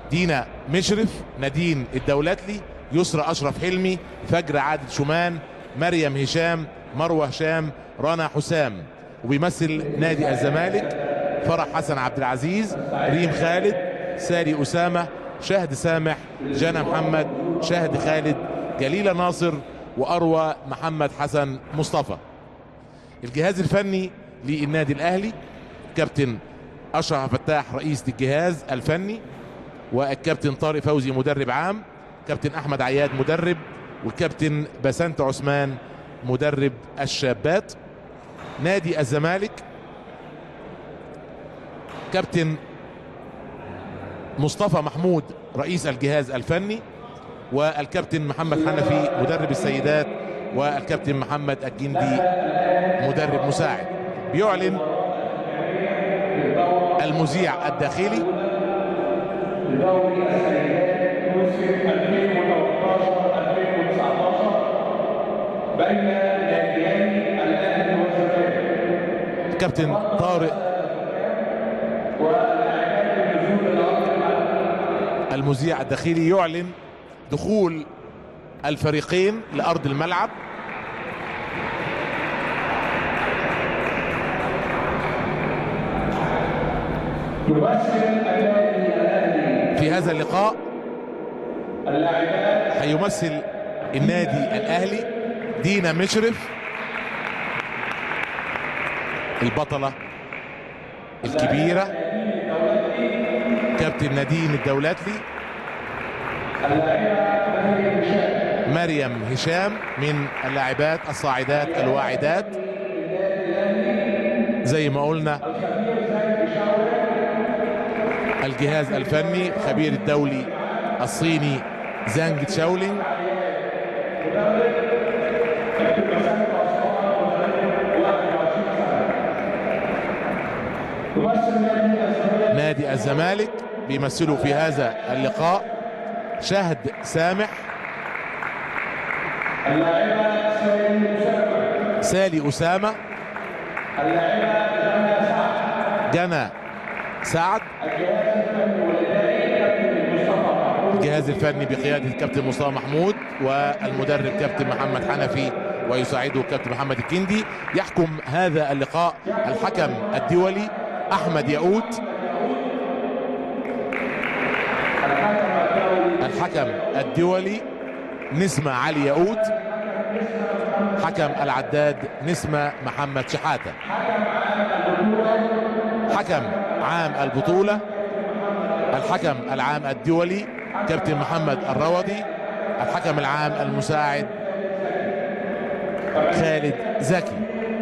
دينا مشرف نادين الدولاتلي يسرى اشرف حلمي فجر عادل شومان مريم هشام مروه هشام رنا حسام وبيمثل نادي الزمالك فرح حسن عبد العزيز ريم خالد ساري اسامه شهد سامح جانا محمد شهد خالد جليله ناصر واروى محمد حسن مصطفى الجهاز الفني للنادي الاهلي كابتن اشرف فتاح رئيس الجهاز الفني والكابتن طارق فوزي مدرب عام كابتن احمد عياد مدرب والكابتن بسنت عثمان مدرب الشابات نادي الزمالك كابتن مصطفى محمود رئيس الجهاز الفني والكابتن محمد حنفي مدرب السيدات والكابتن محمد الجندي مدرب مساعد بيعلن المذيع الداخلي لدوري السيدات موسم 2013 2019 بين ناديين الاهلي والزمالك كابتن طارق المذيع الداخلي يعلن دخول الفريقين لارض الملعب يمثل النادي الاهلي في هذا اللقاء اللاعبات هيمثل النادي الاهلي دينا مشرف البطله الكبيره كابتن نادين الدولاتلي مريم هشام من اللاعبات الصاعدات الواعدات زي ما قلنا الجهاز الفني خبير الدولي الصيني زانج تشاولينج نادي الزمالك بيمثلوا في هذا اللقاء شهد سامح سالي أسامة جنى سعد الجهاز الفني بقيادة الكابتن مصطفى محمود والمدرب كابتن محمد حنفي ويساعده الكابتن محمد الكندي يحكم هذا اللقاء الحكم الدولي أحمد ياقوت الحكم الدولي نسمة علي ياقوت حكم العداد نسمة محمد شحاتة حكم عام البطولة الحكم العام الدولي كابتن محمد الروضي الحكم العام المساعد خالد زكي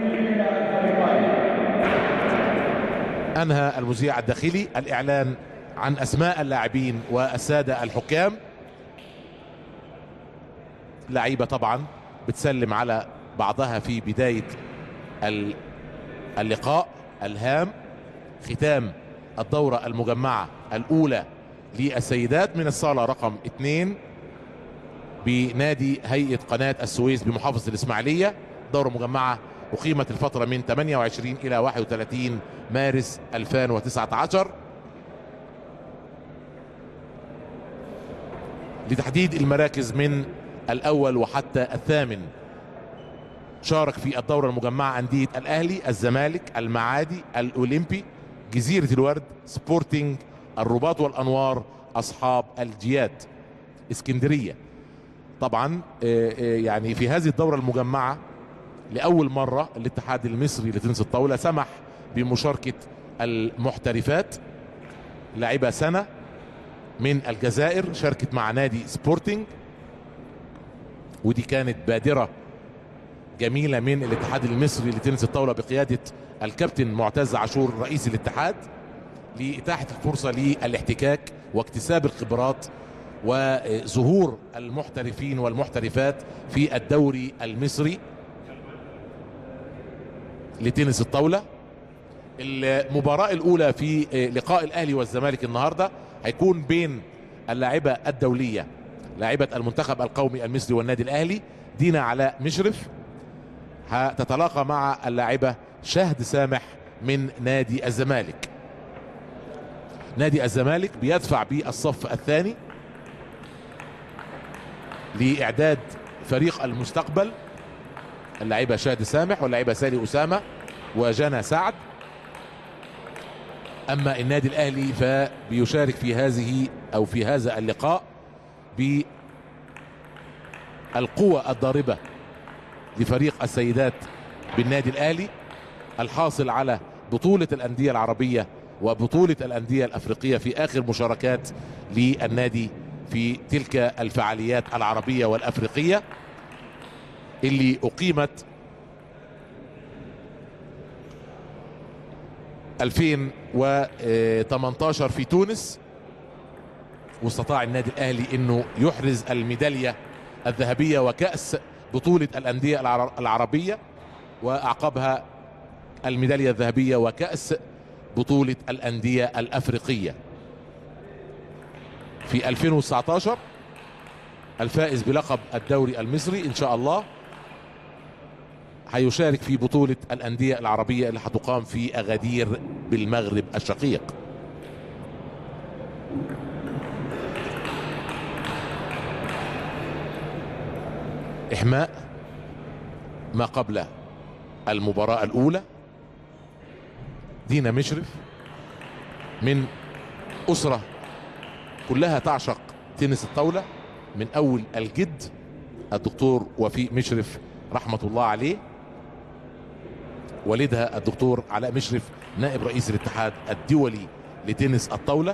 انهى المذيع الداخلي الاعلان عن اسماء اللاعبين والساده الحكام لعيبه طبعا بتسلم على بعضها في بدايه ال- اللقاء الهام ختام الدوره المجمعه الاولى للسيدات من الصاله رقم اثنين بنادي هيئه قناه السويس بمحافظه الاسماعيليه دوره مجمعه اقيمت الفتره من 28 الى 31 مارس 2019 لتحديد المراكز من الاول وحتى الثامن شارك في الدورة المجمعة أندية الأهلي الزمالك المعادي الأولمبي جزيرة الورد سبورتينج الرباط والأنوار أصحاب الجياد اسكندرية طبعا آه، آه، يعني في هذه الدورة المجمعة لأول مرة الاتحاد المصري لتنس الطاولة سمح بمشاركة المحترفات لاعبة سنة من الجزائر شاركت مع نادي سبورتينج ودي كانت بادرة جميلة من الاتحاد المصري لتنس الطاولة بقيادة الكابتن معتز عاشور رئيس الاتحاد لإتاحة الفرصة للاحتكاك واكتساب الخبرات وظهور المحترفين والمحترفات في الدوري المصري لتنس الطاولة المباراة الأولى في لقاء الأهلي والزمالك النهاردة هيكون بين اللاعبة الدولية لاعبة المنتخب القومي المصري والنادي الأهلي دينا علاء مشرف هتتلاقى مع اللاعبة شهد سامح من نادي الزمالك نادي الزمالك بيدفع بالصف الثاني لإعداد فريق المستقبل اللاعبة شادي سامح واللاعبة سالي أسامة وجنى سعد أما النادي الأهلي فبيشارك في هذه أو في هذا اللقاء بالقوة الضاربة لفريق السيدات بالنادي الأهلي الحاصل على بطولة الأندية العربية وبطولة الأندية الأفريقية في آخر مشاركات للنادي في تلك الفعاليات العربية والأفريقية اللي أقيمت 2018 في تونس واستطاع النادي الأهلي أنه يحرز الميدالية الذهبية وكأس بطولة الأندية العر- العربية وأعقبها الميدالية الذهبية وكأس بطولة الأندية الأفريقية في 2019 الفائز بلقب الدوري المصري إن شاء الله هيشارك في بطولة الأندية العربية اللي هتقام في أغادير بالمغرب الشقيق إحماء ما قبل المباراة الأولى دينا مشرف من أسرة كلها تعشق تنس الطاولة من أول الجد الدكتور وفيق مشرف رحمة الله عليه والدها الدكتور علاء مشرف نائب رئيس الاتحاد الدولي لتنس الطاولة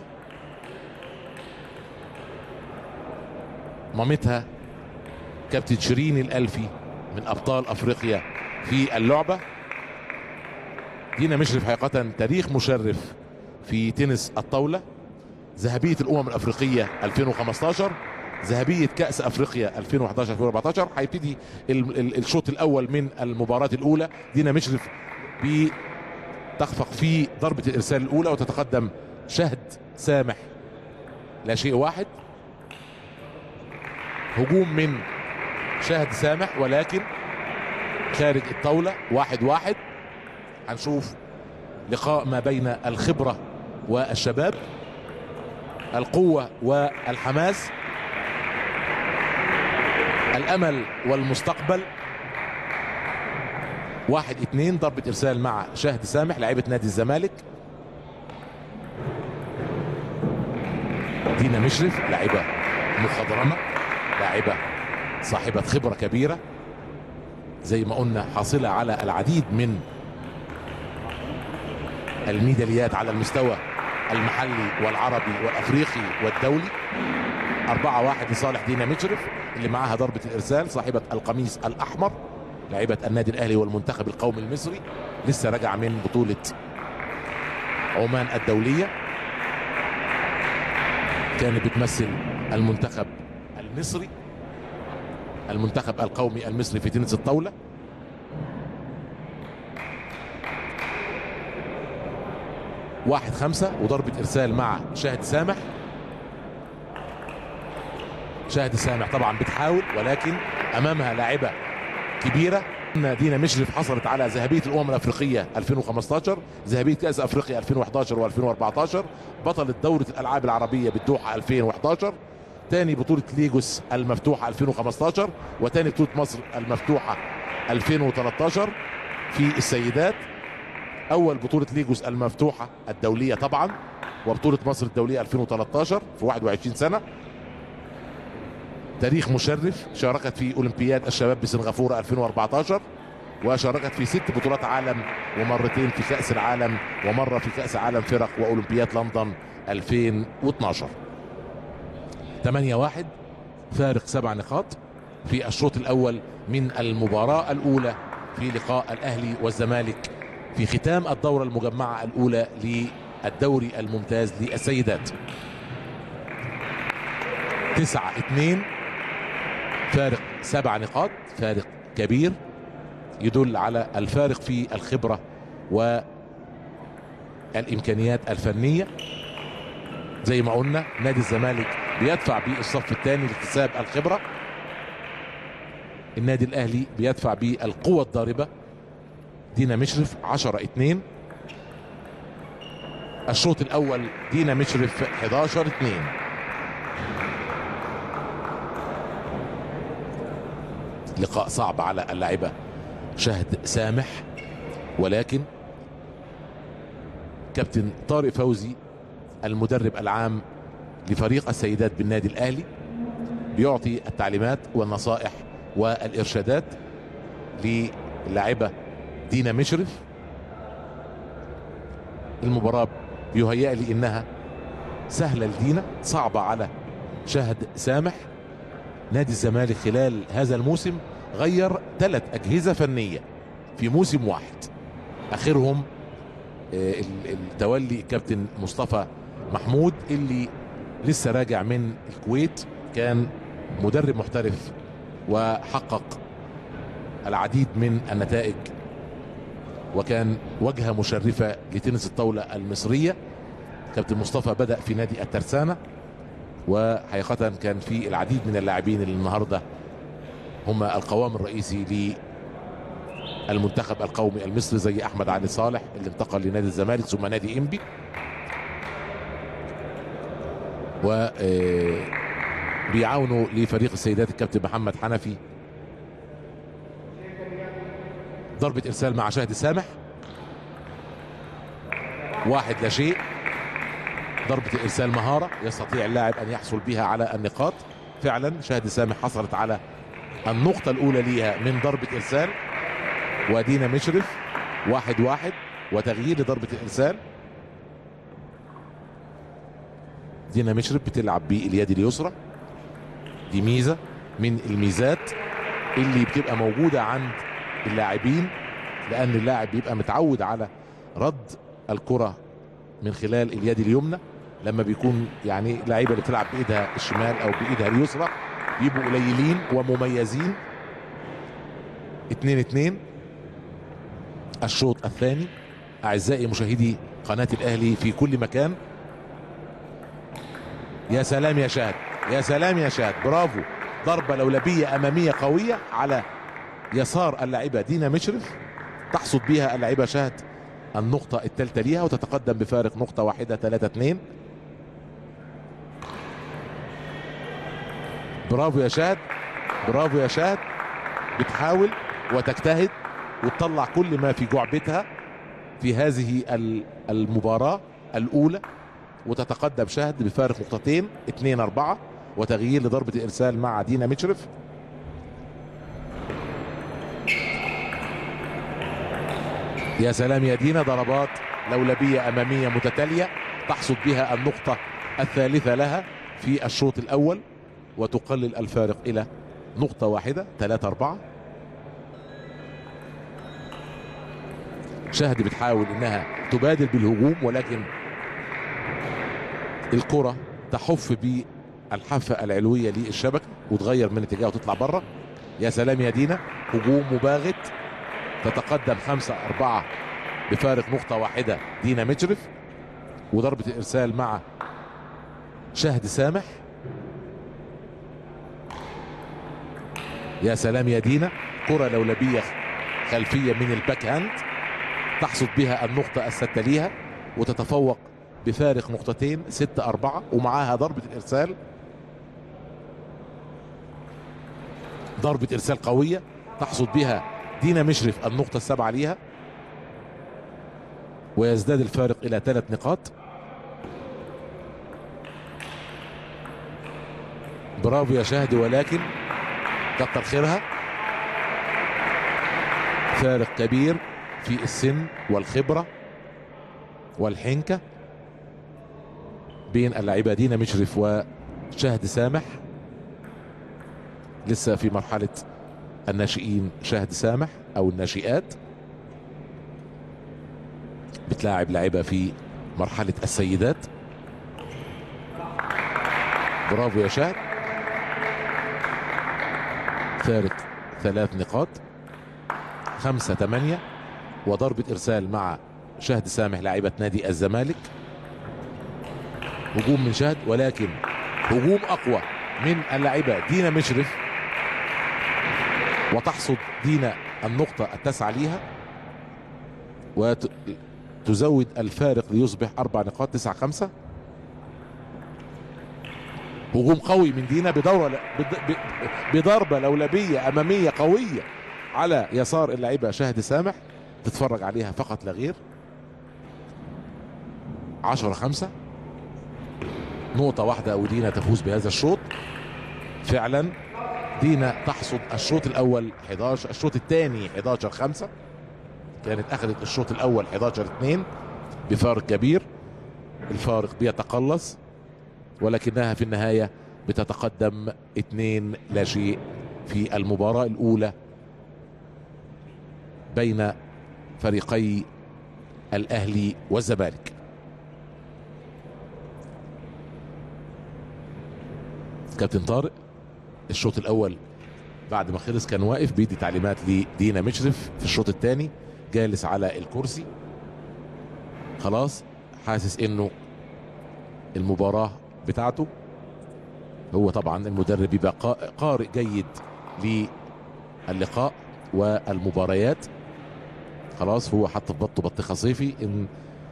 مامتها كابتن شيرين الألفي من أبطال أفريقيا في اللعبة دينا مشرف حقيقة تاريخ مشرف في تنس الطاولة ذهبية الأمم الأفريقية 2015 ذهبية كأس أفريقيا 2011 2014 هيبتدي ال- ال- الشوط الأول من المباراة الأولى دينا مشرف بتخفق في ضربة الإرسال الأولى وتتقدم شهد سامح لا شيء واحد هجوم من شاهد سامح ولكن خارج الطاولة واحد واحد هنشوف لقاء ما بين الخبرة والشباب القوة والحماس الأمل والمستقبل واحد اتنين ضربة إرسال مع شاهد سامح لاعبة نادي الزمالك دينا مشرف لاعبة مخضرمة لاعبة صاحبة خبرة كبيرة زي ما قلنا حاصلة على العديد من الميداليات على المستوى المحلي والعربي والافريقي والدولي أربعة واحد لصالح دينا مشرف اللي معاها ضربة الإرسال صاحبة القميص الأحمر لاعبة النادي الأهلي والمنتخب القومي المصري لسه راجعة من بطولة عمان الدولية كانت بتمثل المنتخب المصري المنتخب القومي المصري في تنس الطاولة واحد خمسة وضربة إرسال مع شاهد سامح شاهد سامح طبعا بتحاول ولكن أمامها لاعبة كبيرة دينا مشرف حصلت على ذهبية الأمم الأفريقية 2015 ذهبية كأس أفريقيا 2011 و2014 بطلة دورة الألعاب العربية بالدوحة 2011 تاني بطولة ليجوس المفتوحة 2015 وتاني بطولة مصر المفتوحة 2013 في السيدات اول بطوله ليجوس المفتوحه الدوليه طبعا وبطوله مصر الدوليه 2013 في 21 سنه تاريخ مشرف شاركت في اولمبياد الشباب بسنغافوره 2014 وشاركت في ست بطولات عالم ومرتين في كاس العالم ومره في كاس عالم فرق واولمبياد لندن 2012 8 1 فارق سبع نقاط في الشوط الاول من المباراه الاولى في لقاء الاهلي والزمالك في ختام الدورة المجمعة الأولى للدوري الممتاز للسيدات تسعة اتنين فارق سبع نقاط فارق كبير يدل على الفارق في الخبرة والإمكانيات الفنية زي ما قلنا نادي الزمالك بيدفع بالصف الثاني لاكتساب الخبرة النادي الأهلي بيدفع بالقوة الضاربة دينا مشرف 10 2 الشوط الاول دينا مشرف 11 2 لقاء صعب على اللاعبة شهد سامح ولكن كابتن طارق فوزي المدرب العام لفريق السيدات بالنادي الاهلي بيعطي التعليمات والنصائح والارشادات للاعبة دينا مشرف المباراة بيهيأ لي انها سهلة لدينا صعبة على شهد سامح نادي الزمالك خلال هذا الموسم غير ثلاث أجهزة فنية في موسم واحد آخرهم آه، ال- التولي الكابتن مصطفى محمود اللي لسه راجع من الكويت كان مدرب محترف وحقق العديد من النتائج وكان واجهة مشرفة لتنس الطاولة المصرية كابتن مصطفى بدأ في نادي الترسانة وحقيقة كان في العديد من اللاعبين اللي النهاردة هم القوام الرئيسي للمنتخب القومي المصري زي أحمد علي صالح اللي انتقل لنادي الزمالك ثم نادي إنبي و آه، بيعاونوا لفريق السيدات الكابتن محمد حنفي ضربة إرسال مع شاهد سامح واحد لا شيء ضربة الإرسال مهارة يستطيع اللاعب أن يحصل بها على النقاط فعلا شاهد سامح حصلت على النقطة الأولى ليها من ضربة إرسال ودينا مشرف واحد واحد وتغيير لضربة الإرسال دينا مشرف بتلعب باليد اليسرى دي ميزة من الميزات اللي بتبقى موجودة عند اللاعبين لأن اللاعب بيبقى متعود على رد الكرة من خلال اليد اليمنى لما بيكون يعني لعيبه اللي بتلعب بايدها الشمال او بايدها اليسرى بيبقوا قليلين ومميزين اتنين اتنين الشوط الثاني اعزائي مشاهدي قناه الاهلي في كل مكان يا سلام يا شهد يا سلام يا شهد برافو ضربه لولبيه اماميه قويه على يسار اللاعبه دينا مشرف تحصد بها اللاعبه شهد النقطة الثالثة ليها وتتقدم بفارق نقطة واحدة 3 2 برافو يا شهد برافو يا شهد بتحاول وتجتهد وتطلع كل ما في جعبتها في هذه ال- المباراة الأولى وتتقدم شهد بفارق نقطتين 2 4 وتغيير لضربة الإرسال مع دينا مشرف يا سلام يا دينا ضربات لولبية أمامية متتالية تحصد بها النقطة الثالثة لها في الشوط الأول وتقلل الفارق إلى نقطة واحدة ثلاثة أربعة شهد بتحاول إنها تبادر بالهجوم ولكن الكرة تحف بالحافة العلوية للشبكة وتغير من اتجاهه وتطلع بره يا سلام يا دينا هجوم مباغت تتقدم خمسة أربعة بفارق نقطة واحدة دينا مشرف وضربة الإرسال مع شهد سامح يا سلام يا دينا كرة لولبية خلفية من الباك هاند تحصد بها النقطة الستة ليها وتتفوق بفارق نقطتين ستة أربعة ومعاها ضربة الإرسال ضربة إرسال قوية تحصد بها دينا مشرف النقطة السابعة ليها ويزداد الفارق إلى ثلاث نقاط برافو يا شهد ولكن كتر خيرها فارق كبير في السن والخبرة والحنكة بين اللاعبة دينا مشرف وشهد سامح لسه في مرحلة الناشئين شهد سامح او الناشئات بتلاعب لاعبة في مرحلة السيدات برافو يا شهد فارق ثلاث نقاط خمسة ثمانية وضربة إرسال مع شهد سامح لاعبة نادي الزمالك هجوم من شهد ولكن هجوم أقوى من اللاعبة دينا مشرف وتحصد دينا النقطة التاسعة ليها تزود الفارق ليصبح اربع نقاط تسعة خمسة هجوم قوي من دينا بدورة بد- ب- بضربة لولبية امامية قوية على يسار اللاعبة شاهد سامح تتفرج عليها فقط لا غير عشرة خمسة نقطة واحدة ودينا تفوز بهذا الشوط فعلا دينا تحصد الشوط الاول 11 الشوط الثاني 11 5 كانت اخذت الشوط الاول 11 2 بفارق كبير الفارق بيتقلص ولكنها في النهاية بتتقدم 2 لا شيء في المباراة الاولى بين فريقي الاهلي والزمالك كابتن طارق الشوط الاول بعد ما خلص كان واقف بيدي تعليمات لدينا مشرف في الشوط الثاني جالس على الكرسي خلاص حاسس انه المباراة بتاعته هو طبعا المدرب بيبقى قا- قارئ جيد للقاء والمباريات خلاص هو حط في بطه بطيخه صيفي ان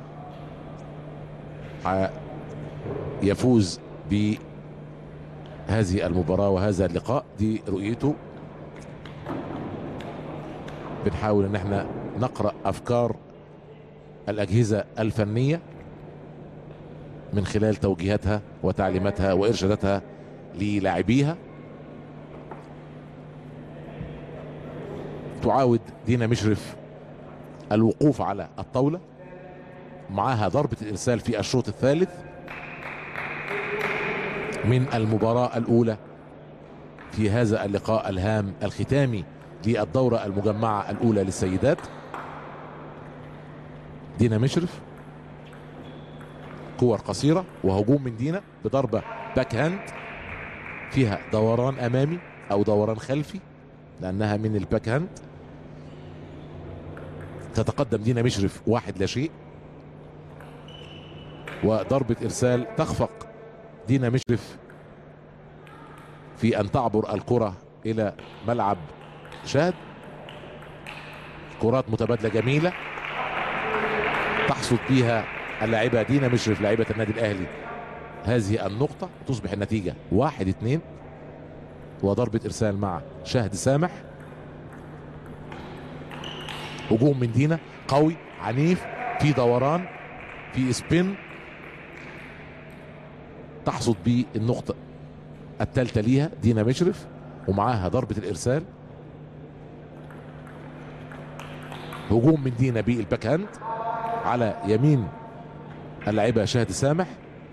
ح- يفوز ب هذه المباراة وهذا اللقاء دي رؤيته بنحاول ان احنا نقرأ افكار الاجهزة الفنية من خلال توجيهاتها وتعليماتها وارشاداتها للاعبيها تعاود دينا مشرف الوقوف على الطاولة معها ضربة الارسال في الشوط الثالث من المباراة الأولى في هذا اللقاء الهام الختامي للدورة المجمعة الأولى للسيدات دينا مشرف كور قصيرة وهجوم من دينا بضربة باك هاند فيها دوران أمامي أو دوران خلفي لأنها من الباك هاند تتقدم دينا مشرف واحد لا شيء وضربة إرسال تخفق دينا مشرف في ان تعبر الكره الى ملعب شاد كرات متبادله جميله تحصد بها اللاعبه دينا مشرف لاعبه النادي الاهلي هذه النقطه تصبح النتيجه واحد اتنين وضربه ارسال مع شهد سامح هجوم من دينا قوي عنيف في دوران في سبين تحصد به النقطة الثالثة ليها دينا مشرف ومعاها ضربة الإرسال هجوم من دينا بالباك هاند على يمين اللاعبة شاهد سامح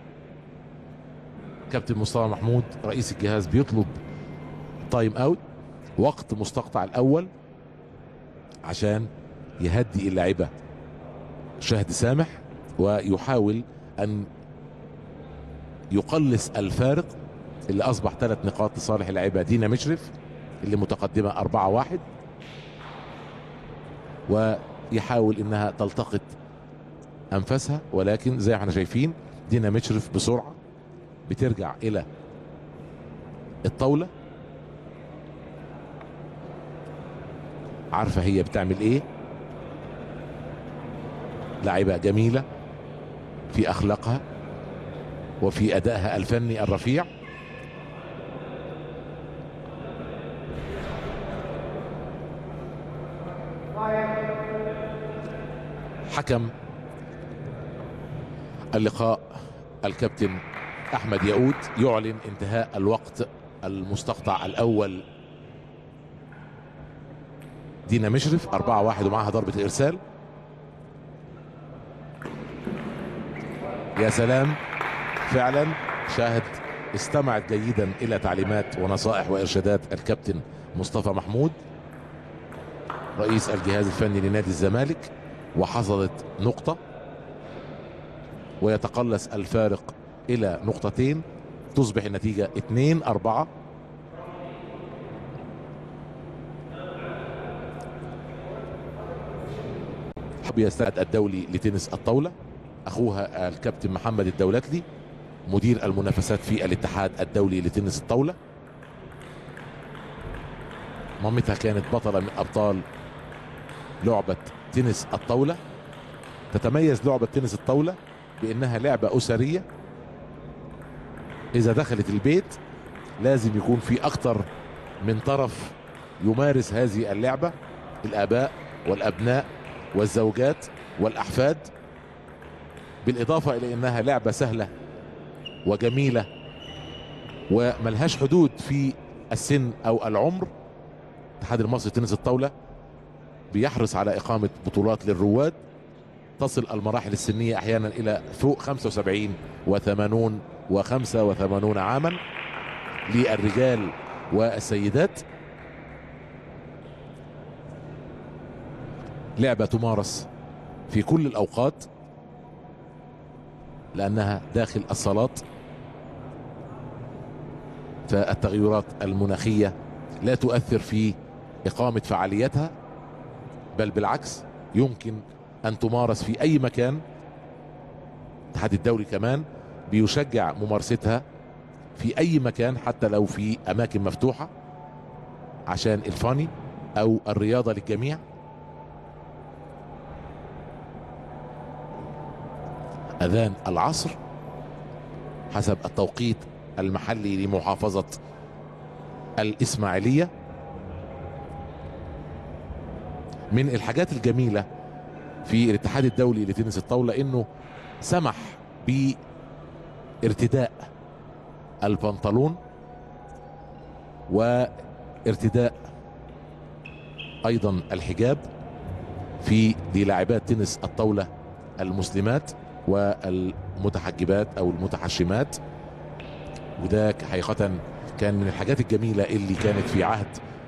كابتن مصطفى محمود رئيس الجهاز بيطلب تايم اوت وقت مستقطع الأول عشان يهدي اللاعبة شاهد سامح ويحاول أن يقلص الفارق اللي اصبح ثلاث نقاط لصالح اللاعبه دينا مشرف اللي متقدمه 4 1 ويحاول انها تلتقط انفاسها ولكن زي ما احنا شايفين دينا مشرف بسرعه بترجع الى الطاوله عارفه هي بتعمل ايه لاعبه جميله في اخلاقها وفي ادائها الفني الرفيع حكم اللقاء الكابتن احمد ياقوت يعلن انتهاء الوقت المستقطع الاول دينا مشرف 4 1 ومعها ضربه الارسال يا سلام فعلا شاهد استمعت جيدا الى تعليمات ونصائح وارشادات الكابتن مصطفى محمود رئيس الجهاز الفني لنادي الزمالك وحصلت نقطة ويتقلص الفارق الى نقطتين تصبح النتيجة 2 4 حب يستند الدولي لتنس الطاولة اخوها الكابتن محمد الدولتلي مدير المنافسات في الاتحاد الدولي لتنس الطاولة مامتها كانت بطلة من ابطال لعبة تنس الطاولة تتميز لعبة تنس الطاولة بأنها لعبة أسرية إذا دخلت البيت لازم يكون في أكتر من طرف يمارس هذه اللعبة الآباء والأبناء والزوجات والأحفاد بالإضافة إلى أنها لعبة سهلة وجميلة وملهاش حدود في السن أو العمر الاتحاد المصري لتنس الطاولة بيحرص على إقامة بطولات للرواد تصل المراحل السنية أحيانا إلى فوق 75 و80 و85 عاما للرجال والسيدات لعبة تمارس في كل الأوقات لأنها داخل الصالات فالتغيرات المناخية لا تؤثر في إقامة فعاليتها بل بالعكس يمكن أن تمارس في أي مكان الاتحاد الدولي كمان بيشجع ممارستها في أي مكان حتى لو في أماكن مفتوحة عشان الفاني أو الرياضة للجميع أذان العصر حسب التوقيت المحلي لمحافظة الإسماعيلية من الحاجات الجميلة في الاتحاد الدولي لتنس الطاولة انه سمح بارتداء البنطلون وارتداء ايضا الحجاب في للاعبات تنس الطاولة المسلمات والمتحجبات او المتحشمات وده حقيقة كان من الحاجات الجميلة اللي كانت في عهد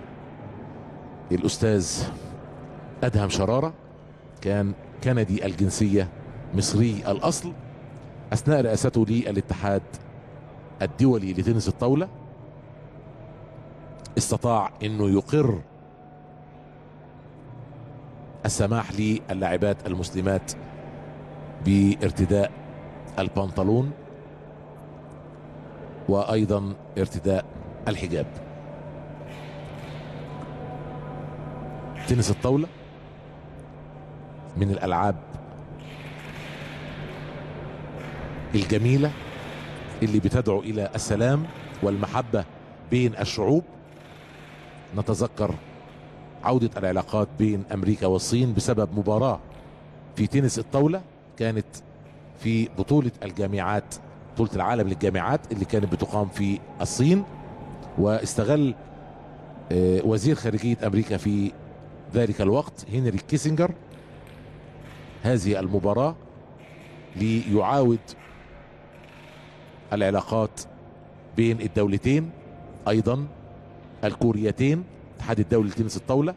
الأستاذ أدهم شرارة كان كندي الجنسية مصري الأصل أثناء رئاسته للاتحاد الدولي لتنس الطاولة استطاع أنه يقر السماح للاعبات المسلمات بارتداء البنطلون وايضا ارتداء الحجاب تنس الطاوله من الالعاب الجميله اللي بتدعو الى السلام والمحبه بين الشعوب نتذكر عوده العلاقات بين امريكا والصين بسبب مباراه في تنس الطاوله كانت في بطوله الجامعات بطولة العالم للجامعات اللي كانت بتقام في الصين واستغل وزير خارجية أمريكا في ذلك الوقت هنري كيسنجر هذه المباراة ليعاود العلاقات بين الدولتين أيضا الكوريتين الاتحاد الدولي لتنس الطاولة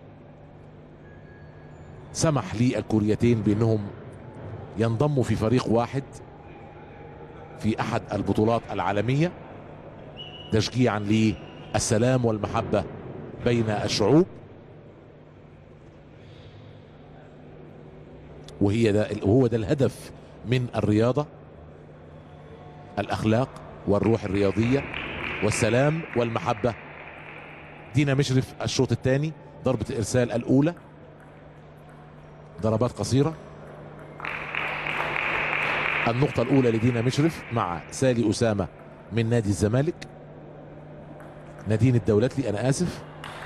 سمح للكوريتين بأنهم ينضموا في فريق واحد في احد البطولات العالميه تشجيعا للسلام والمحبه بين الشعوب وهي ده وهو ده الهدف من الرياضه الاخلاق والروح الرياضيه والسلام والمحبه دينا مشرف الشوط الثاني ضربه الارسال الاولى ضربات قصيره النقطة الأولى لدينا مشرف مع سالي أسامة من نادي الزمالك نادين الدولتلي أنا آسف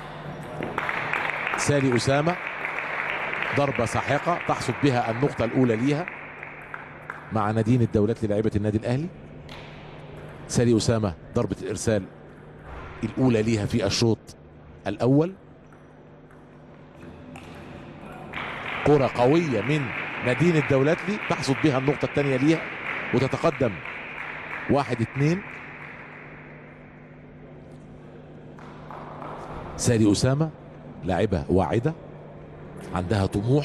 سالي أسامة ضربة ساحقة تحصد بها النقطة الأولى ليها مع نادين الدولتلي لاعبة النادي الأهلي سالي أسامة ضربة الإرسال الأولى ليها في الشوط الأول كرة قوية من نادين الدولتلي تحصد بها النقطة الثانية ليها وتتقدم واحد اتنين سالي أسامة لاعبة واعدة عندها طموح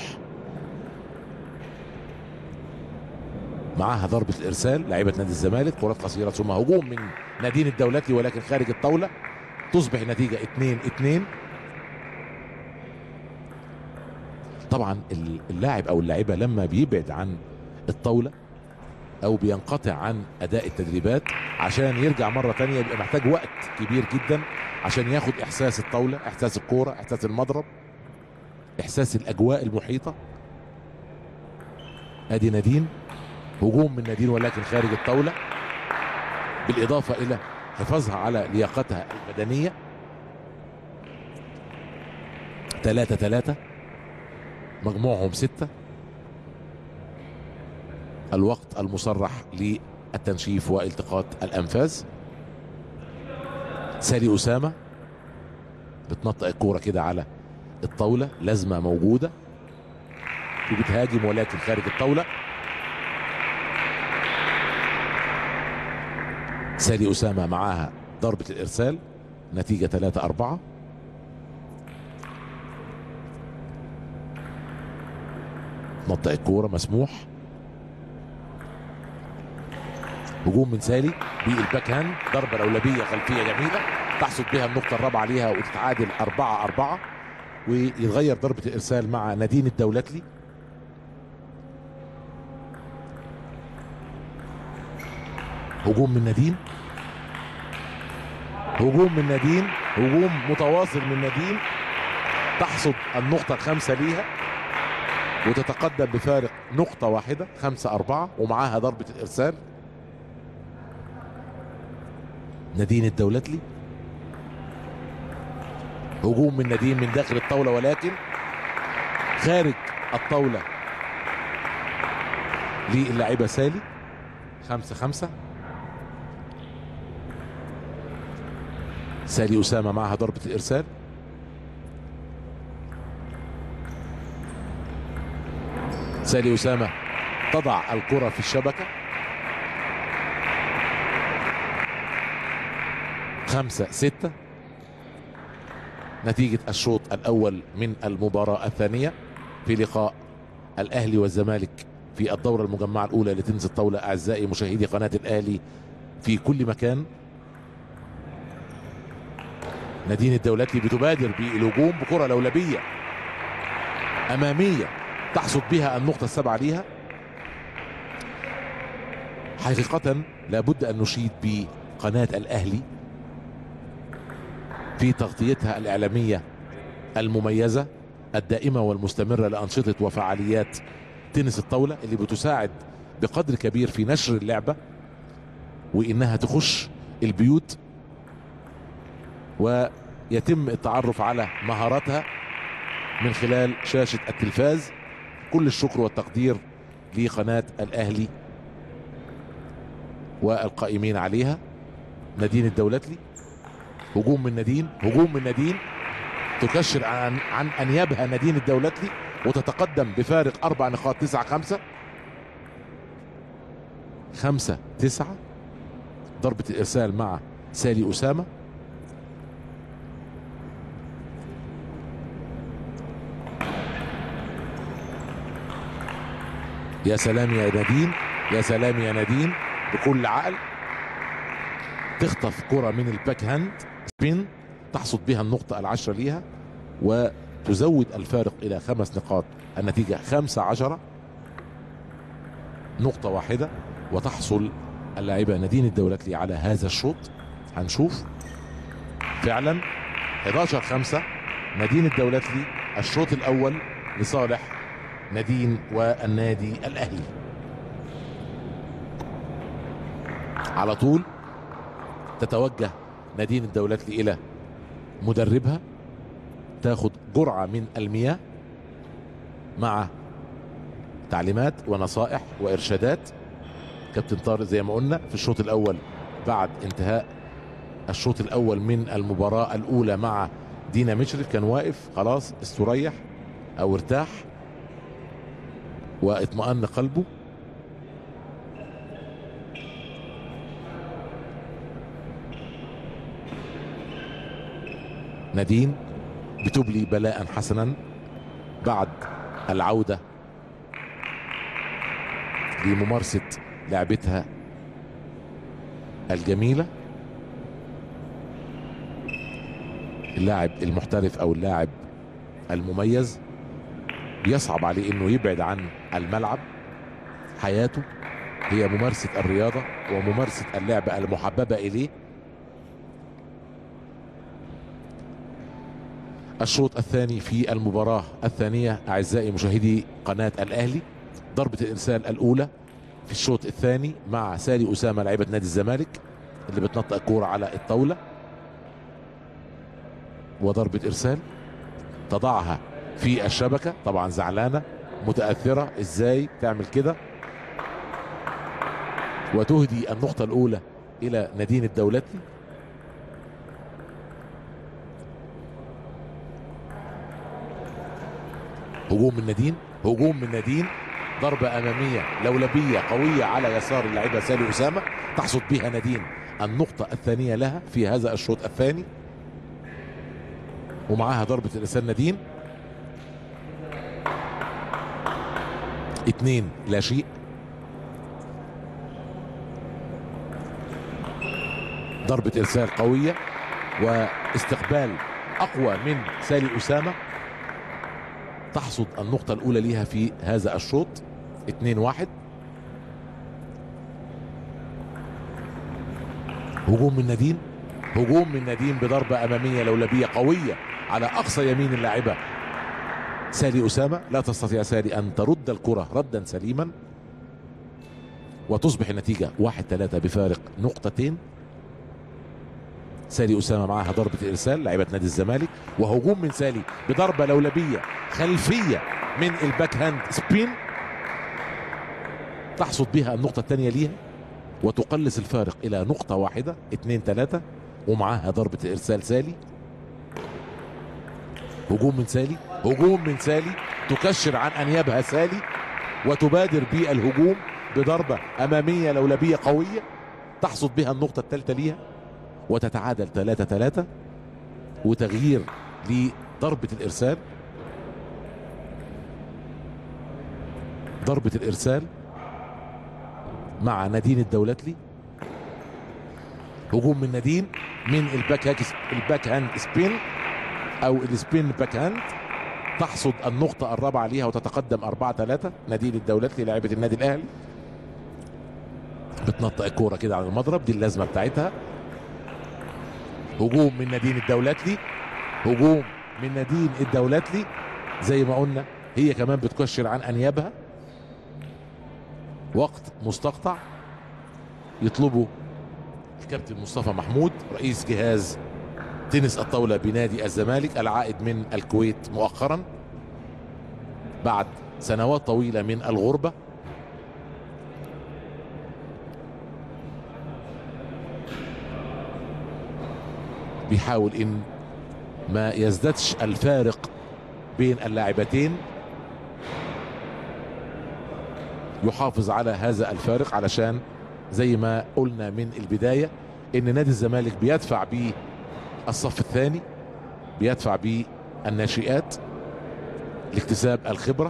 معاها ضربة الإرسال لاعبة نادي الزمالك كرات قصيرة ثم هجوم من نادين الدولتلي ولكن خارج الطاولة تصبح النتيجة اتنين اتنين طبعا اللاعب او اللاعبه لما بيبعد عن الطاوله او بينقطع عن اداء التدريبات عشان يرجع مره تانية يبقى محتاج وقت كبير جدا عشان ياخد احساس الطاوله احساس الكوره احساس المضرب احساس الاجواء المحيطه ادي نادين هجوم من نادين ولكن خارج الطاوله بالاضافه الى حفاظها على لياقتها البدنيه ثلاثة ثلاثة مجموعهم ستة الوقت المصرح للتنشيف والتقاط الأنفاس سالي أسامة بتنطق الكورة كده على الطاولة لازمة موجودة وبتهاجم ولكن خارج الطاولة سالي أسامة معاها ضربة الإرسال نتيجة 3 4 نطق الكورة مسموح هجوم من سالي بالباك هاند ضربة لولبية خلفية جميلة تحصد بها النقطة الرابعة ليها وتتعادل أربعة أربعة ويتغير ضربة الإرسال مع نادين الدولتلي هجوم من نادين هجوم من نادين هجوم متواصل من نادين تحصد النقطة الخامسة ليها وتتقدم بفارق نقطة واحدة خمسة أربعة ومعاها ضربة الإرسال نادين الدولتلي هجوم من نادين من داخل الطاولة ولكن خارج الطاولة للاعبة سالي خمسة خمسة سالي أسامة معها ضربة الإرسال سالي أسامة تضع الكرة في الشبكة خمسة ستة نتيجة الشوط الأول من المباراة الثانية في لقاء الأهلي والزمالك في الدورة المجمعة الأولى لتنس الطاولة أعزائي مشاهدي قناة الأهلي في كل مكان نادين الدولتي بتبادر بالهجوم بكرة لولبية أمامية تحصد بها النقطة السبعة ليها حقيقة لابد أن نشيد بقناة الأهلي في تغطيتها الإعلامية المميزة الدائمة والمستمرة لأنشطة وفعاليات تنس الطاولة اللي بتساعد بقدر كبير في نشر اللعبة وإنها تخش البيوت ويتم التعرف على مهاراتها من خلال شاشة التلفاز كل الشكر والتقدير لقناة الأهلي والقائمين عليها نادين الدولتلي هجوم من نادين هجوم من نادين تكشر عن عن انيابها نادين الدولتلي وتتقدم بفارق اربع نقاط تسعة خمسة خمسة تسعة ضربة الارسال مع سالي اسامة يا سلام يا نادين يا سلام يا نادين بكل عقل تخطف كرة من الباك هاند سبين تحصد بها النقطة العشرة ليها وتزود الفارق إلى خمس نقاط النتيجة خمسة عشرة نقطة واحدة وتحصل اللاعبة نادين الدولتلي على هذا الشوط هنشوف فعلا 11 5 نادين الدولتلي الشوط الأول لصالح نادين والنادي الأهلي على طول تتوجه نادين الدولتلي الى مدربها تاخد جرعه من المياه مع تعليمات ونصائح وارشادات كابتن طارق زي ما قلنا في الشوط الاول بعد انتهاء الشوط الاول من المباراه الاولى مع دينا مشرف كان واقف خلاص استريح او ارتاح واطمأن قلبه نادين بتبلي بلاء حسنا بعد العودة لممارسة لعبتها الجميلة اللاعب المحترف او اللاعب المميز بيصعب عليه انه يبعد عن الملعب حياته هي ممارسة الرياضة وممارسة اللعبة المحببة اليه الشوط الثاني في المباراة الثانية أعزائي مشاهدي قناة الأهلي ضربة الإرسال الأولى في الشوط الثاني مع سالي أسامة لاعبة نادي الزمالك اللي بتنطق الكورة على الطاولة وضربة إرسال تضعها في الشبكة طبعا زعلانة متأثرة ازاي تعمل كده وتهدي النقطة الأولى إلى نادين الدولتي هجوم من نادين هجوم من نادين ضربة أمامية لولبية قوية على يسار اللاعبة سالي أسامة تحصد بها نادين النقطة الثانية لها في هذا الشوط الثاني ومعاها ضربة الإرسال نادين اتنين لا شيء ضربة إرسال قوية واستقبال أقوى من سالي أسامة تحصد النقطة الأولى ليها في هذا الشوط اتنين واحد هجوم من نادين هجوم من نادين بضربة أمامية لولبية قوية على أقصى يمين اللاعبة سالي أسامة لا تستطيع سالي أن ترد الكرة ردا سليما وتصبح النتيجة واحد ثلاثة بفارق نقطتين سالي أسامة معها ضربة إرسال لاعبة نادي الزمالك وهجوم من سالي بضربة لولبية خلفية من الباك هاند سبين تحصد بها النقطة الثانية ليها وتقلص الفارق إلى نقطة واحدة اثنين ثلاثة ومعها ضربة إرسال سالي هجوم من سالي هجوم من سالي تكشر عن أنيابها سالي وتبادر بالهجوم بضربة أمامية لولبية قوية تحصد بها النقطة الثالثة ليها وتتعادل ثلاثة ثلاثة وتغيير لضربة الإرسال ضربة الإرسال مع نادين الدولتلي هجوم من نادين من الباك هاك الباك هاند سبين او السبين باك هاند تحصد النقطة الرابعة ليها وتتقدم 4 3 نادين الدولتلي لاعبة النادي الأهلي بتنطق الكورة كده على المضرب دي اللازمة بتاعتها هجوم من نادين الدولتلي هجوم من نادين الدولتلي زي ما قلنا هي كمان بتكشر عن أنيابها وقت مستقطع يطلبه الكابتن مصطفى محمود رئيس جهاز تنس الطاولة بنادي الزمالك العائد من الكويت مؤخرا بعد سنوات طويلة من الغربة بيحاول ان ما يزدادش الفارق بين اللاعبتين يحافظ على هذا الفارق علشان زي ما قلنا من البداية ان نادي الزمالك بيدفع بالصف الثاني بيدفع بالناشئات لاكتساب الخبرة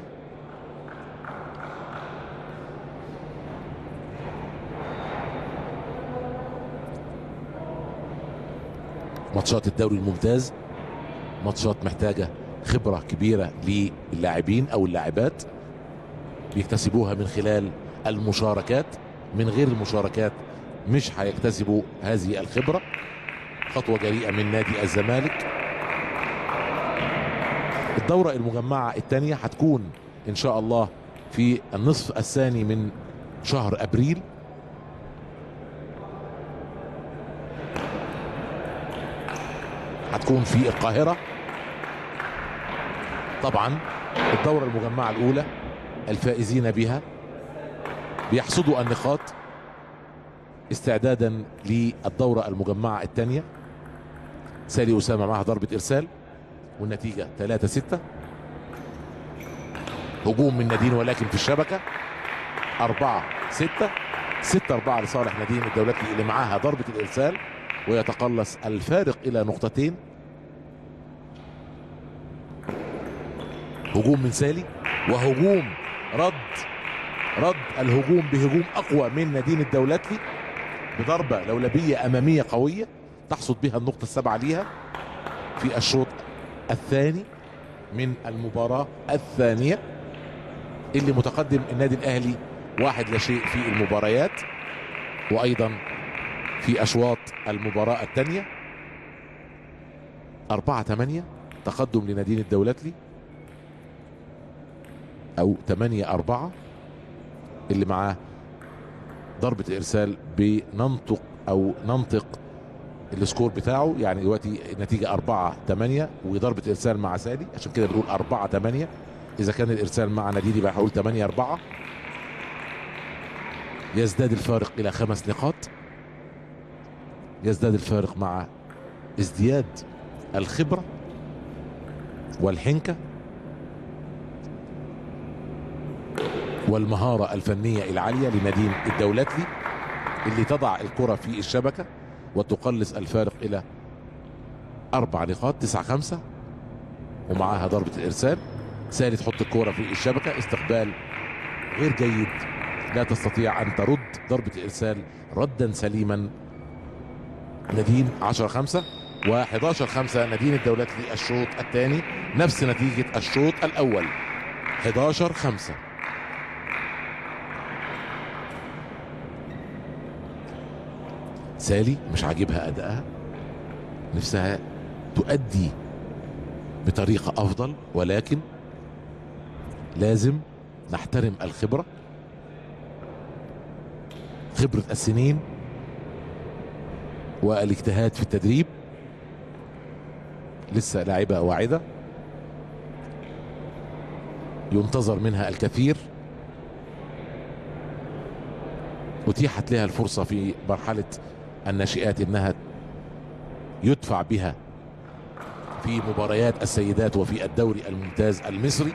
ماتشات الدوري الممتاز ماتشات محتاجة خبرة كبيرة للاعبين او اللاعبات بيكتسبوها من خلال المشاركات من غير المشاركات مش هيكتسبوا هذه الخبرة خطوة جريئة من نادي الزمالك الدورة المجمعة الثانية هتكون ان شاء الله في النصف الثاني من شهر ابريل هتكون في القاهرة طبعا الدورة المجمعة الأولى الفائزين بها بيحصدوا النقاط استعدادا للدورة المجمعة الثانية سالي أسامة معها ضربة إرسال والنتيجة 3 6 هجوم من نادين ولكن في الشبكة 4 6 6 4 لصالح نادين الدولتي اللي معاها ضربة الإرسال ويتقلص الفارق إلى نقطتين هجوم من سالي وهجوم رد رد الهجوم بهجوم اقوى من نادين الدولتلي بضربه لولبيه اماميه قويه تحصد بها النقطه السابعه ليها في الشوط الثاني من المباراه الثانيه اللي متقدم النادي الاهلي واحد لا شيء في المباريات وايضا في اشواط المباراه الثانيه أربعة ثمانية تقدم لنادين الدولتلي او 8 4 اللي معاه ضربة الإرسال بننطق أو ننطق السكور بتاعه يعني دلوقتي النتيجة 4 8 وضربة إرسال مع سالي عشان كده بنقول 4 8 إذا كان الإرسال مع نديدي بقى هقول 8 4 يزداد الفارق إلى خمس نقاط يزداد الفارق مع ازدياد الخبرة والحنكة والمهارة الفنية العالية لنادين الدولتلي اللي تضع الكرة في الشبكة وتقلص الفارق إلى أربع نقاط تسعة خمسة ومعاها ضربة الإرسال سالي تحط الكرة في الشبكة استقبال غير جيد لا تستطيع أن ترد ضربة الإرسال ردا سليما نادين 10 5 و11 5 نادين الدولتلي الشوط الثاني نفس نتيجة الشوط الأول 11 5 سالي مش عاجبها أدائها نفسها تؤدي بطريقة أفضل ولكن لازم نحترم الخبرة خبرة السنين والاجتهاد في التدريب لسه لاعبة واعدة ينتظر منها الكثير أتيحت لها الفرصة في مرحلة الناشئات إنها يدفع بها في مباريات السيدات وفي الدوري الممتاز المصري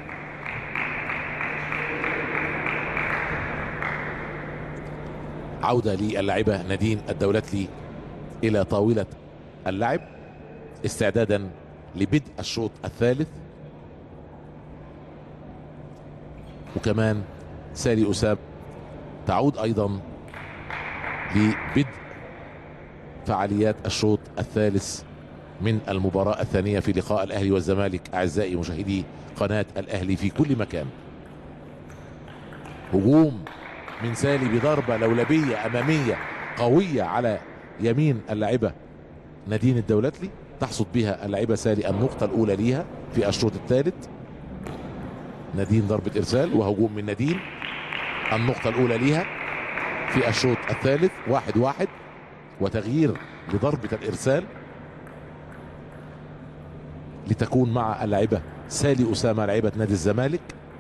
عودة للاعبة نادين الدولتلي إلى طاولة اللعب استعدادا لبدء الشوط الثالث وكمان سالي أسام تعود أيضا لبدء فعاليات الشوط الثالث من المباراة الثانية في لقاء الأهلي والزمالك أعزائي مشاهدي قناة الأهلي في كل مكان هجوم من سالي بضربة لولبية أمامية قوية على يمين اللاعبة نادين الدولتلي تحصد بها اللاعبة سالي النقطة الأولى ليها في الشوط الثالث نادين ضربة إرسال وهجوم من نادين النقطة الأولى ليها في الشوط الثالث واحد واحد وتغيير لضربة الإرسال لتكون مع اللاعبة سالي أسامة لاعبة نادي الزمالك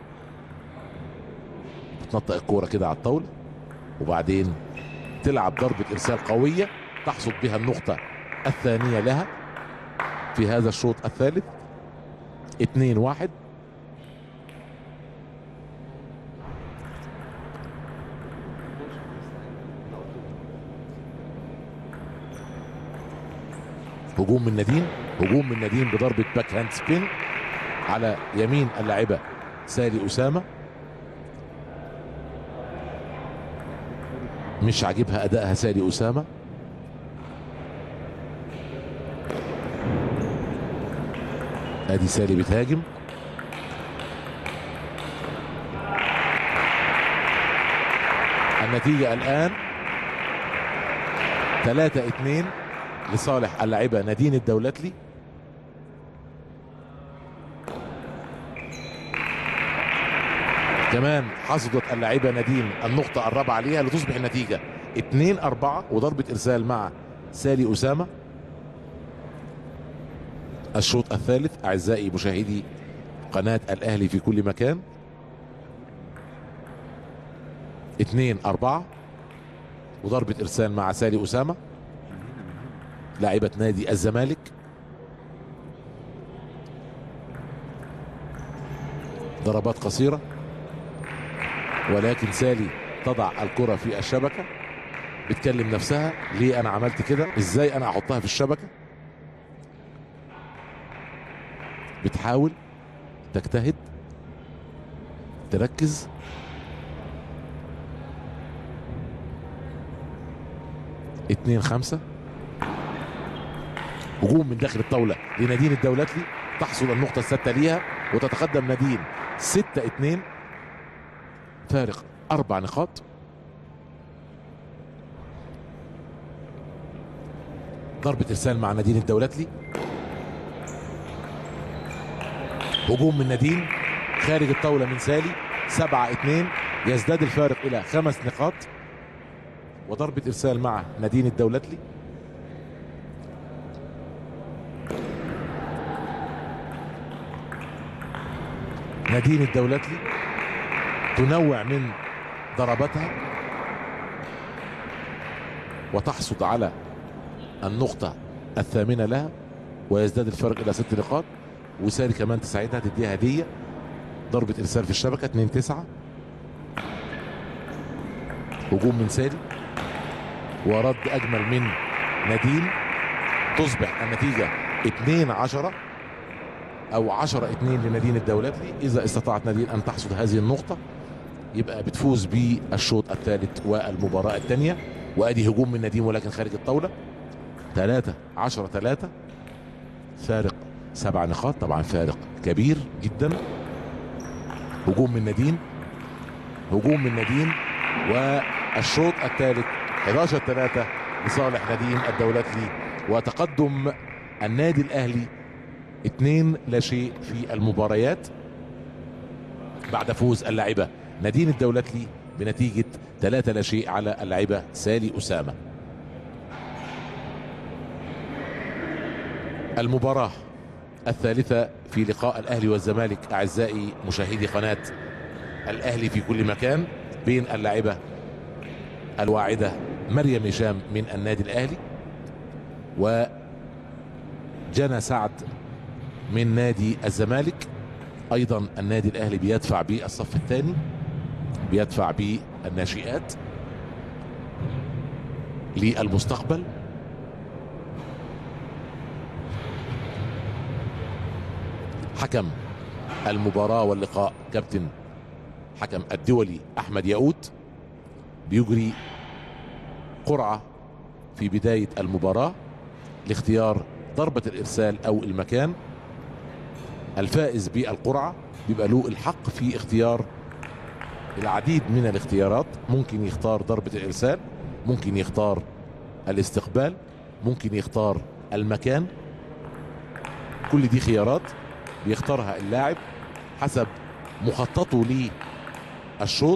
تنطق الكورة كده على الطاولة وبعدين تلعب ضربة إرسال قوية تحصد بها النقطة الثانية لها في هذا الشوط الثالث اتنين واحد هجوم من نادين هجوم من نادين بضربة باك هاند سبين على يمين اللاعبة سالي أسامة مش عاجبها أدائها سالي أسامة ادي سالي بتهاجم النتيجة الآن 3 2 لصالح اللاعبة نادين الدولتلي كمان حصدت اللاعبة نادين النقطة الرابعة ليها لتصبح النتيجة 2 4 وضربة إرسال مع سالي أسامة الشوط الثالث أعزائي مشاهدي قناة الأهلي في كل مكان اثنين أربعة وضربة إرسال مع سالي أسامة لاعبة نادي الزمالك ضربات قصيرة ولكن سالي تضع الكرة في الشبكة بتكلم نفسها ليه أنا عملت كده إزاي أنا أحطها في الشبكة بتحاول تجتهد تركز اتنين خمسة هجوم من داخل الطاولة لنادين الدولتلي تحصل النقطة السادسة ليها وتتقدم نادين ستة اتنين فارق أربع نقاط ضربة إرسال مع نادين الدولتلي هجوم من نادين خارج الطاولة من سالي سبعة اتنين يزداد الفارق الى خمس نقاط وضربة ارسال مع نادين الدولتلي نادين الدولتلي تنوع من ضرباتها وتحصد على النقطة الثامنة لها ويزداد الفرق إلى ست نقاط وساري كمان تساعدها تديها هدية ضربة إرسال في الشبكة 2 9 هجوم من ساري ورد أجمل من نادين تصبح النتيجة 2 10 أو 10 2 لنادين الدولتلي إذا استطاعت نادين أن تحصد هذه النقطة يبقى بتفوز بالشوط الثالث والمباراة الثانية وادي هجوم من نديم ولكن خارج الطاولة 3 10 3 فارق سبع نقاط طبعا فارق كبير جدا هجوم من نديم هجوم من نديم والشوط الثالث 11 3 لصالح نديم الدولتلي وتقدم النادي الاهلي اثنين لا شيء في المباريات بعد فوز اللاعبة نادين الدولتلي بنتيجة ثلاثة لا شيء على اللاعبة سالي أسامة المباراة الثالثة في لقاء الأهلي والزمالك أعزائي مشاهدي قناة الأهلي في كل مكان بين اللاعبة الواعدة مريم هشام من النادي الأهلي وجنى سعد من نادي الزمالك ايضا النادي الاهلي بيدفع بالصف الثاني بيدفع بالناشئات للمستقبل حكم المباراة واللقاء كابتن حكم الدولي احمد ياقوت بيجري قرعة في بداية المباراة لاختيار ضربة الارسال او المكان الفائز بالقرعة بيبقى له الحق في اختيار العديد من الاختيارات ممكن يختار ضربة الإرسال ممكن يختار الاستقبال ممكن يختار المكان كل دي خيارات بيختارها اللاعب حسب مخططه للشوط